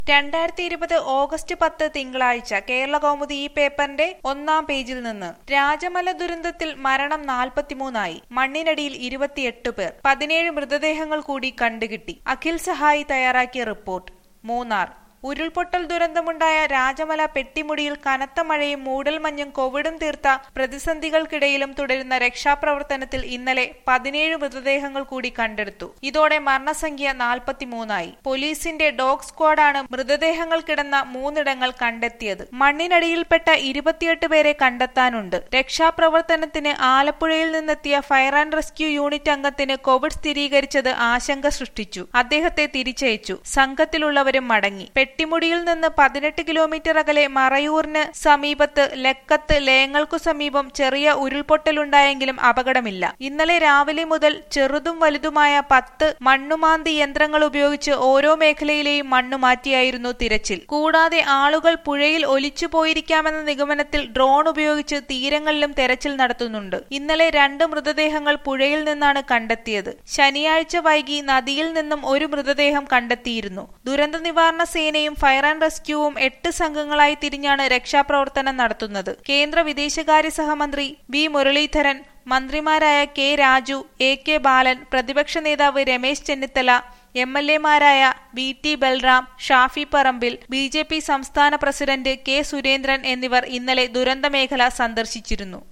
രണ്ടായിരത്തി ഇരുപത് ഓഗസ്റ്റ് പത്ത് തിങ്കളാഴ്ച കേരള കൗമുദി ഈ പേപ്പറിന്റെ ഒന്നാം പേജിൽ നിന്ന് രാജമല ദുരന്തത്തിൽ മരണം നാൽപ്പത്തിമൂന്നായി മണ്ണിനടിയിൽ ഇരുപത്തിയെട്ട് പേർ പതിനേഴ് മൃതദേഹങ്ങൾ കൂടി കണ്ടുകിട്ടി അഖിൽ സഹായി തയ്യാറാക്കിയ റിപ്പോർട്ട് മൂന്നാർ ഉരുൾപൊട്ടൽ ദുരന്തമുണ്ടായ രാജമല പെട്ടിമുടിയിൽ കനത്ത മഴയും മൂടൽമഞ്ഞും കോവിഡും തീർത്ത പ്രതിസന്ധികൾക്കിടയിലും തുടരുന്ന രക്ഷാപ്രവർത്തനത്തിൽ ഇന്നലെ പതിനേഴ് മൃതദേഹങ്ങൾ കൂടി കണ്ടെടുത്തു ഇതോടെ മരണസംഖ്യ നാൽപ്പത്തിമൂന്നായി പോലീസിന്റെ ഡോഗ് സ്ക്വാഡാണ് മൃതദേഹങ്ങൾ കിടന്ന മൂന്നിടങ്ങൾ കണ്ടെത്തിയത് മണ്ണിനടിയിൽപ്പെട്ട ഇരുപത്തിയെട്ട് പേരെ കണ്ടെത്താനുണ്ട് രക്ഷാപ്രവർത്തനത്തിന് ആലപ്പുഴയിൽ നിന്നെത്തിയ ഫയർ ആൻഡ് റെസ്ക്യൂ യൂണിറ്റ് അംഗത്തിന് കോവിഡ് സ്ഥിരീകരിച്ചത് ആശങ്ക സൃഷ്ടിച്ചു അദ്ദേഹത്തെ തിരിച്ചയച്ചു സംഘത്തിലുള്ളവരും മടങ്ങി പെട്ടിമുടിയിൽ നിന്ന് പതിനെട്ട് കിലോമീറ്റർ അകലെ മറയൂറിന് സമീപത്ത് ലക്കത്ത് ലയങ്ങൾക്കു സമീപം ചെറിയ ഉരുൾപൊട്ടലുണ്ടായെങ്കിലും അപകടമില്ല ഇന്നലെ രാവിലെ മുതൽ ചെറുതും വലുതുമായ പത്ത് മണ്ണുമാന്തി യന്ത്രങ്ങൾ ഉപയോഗിച്ച് ഓരോ മേഖലയിലെയും മണ്ണു മാറ്റിയായിരുന്നു തിരച്ചിൽ കൂടാതെ ആളുകൾ പുഴയിൽ ഒലിച്ചു പോയിരിക്കാമെന്ന നിഗമനത്തിൽ ഡ്രോൺ ഉപയോഗിച്ച് തീരങ്ങളിലും തെരച്ചിൽ നടത്തുന്നുണ്ട് ഇന്നലെ രണ്ട് മൃതദേഹങ്ങൾ പുഴയിൽ നിന്നാണ് കണ്ടെത്തിയത് ശനിയാഴ്ച വൈകി നദിയിൽ നിന്നും ഒരു മൃതദേഹം കണ്ടെത്തിയിരുന്നു ദുരന്ത നിവാരണ സേനയും ഫയർ ആൻഡ് റെസ്ക്യൂവും എട്ട് സംഘങ്ങളായി തിരിഞ്ഞാണ് രക്ഷാപ്രവർത്തനം നടത്തുന്നത് കേന്ദ്ര വിദേശകാര്യ സഹമന്ത്രി വി മുരളീധരൻ മന്ത്രിമാരായ K Raju A K Balan പ്രതിപക്ഷ നേതാവ് രമേശ് ചെന്നിത്തല എം എൽ എമാരായ V T Balram Shafi Parambil B J P സംസ്ഥാന പ്രസിഡന്റ് കെ സുരേന്ദ്രൻ എന്നിവർ ഇന്നലെ ദുരന്തമേഖല സന്ദർശിച്ചിരുന്നു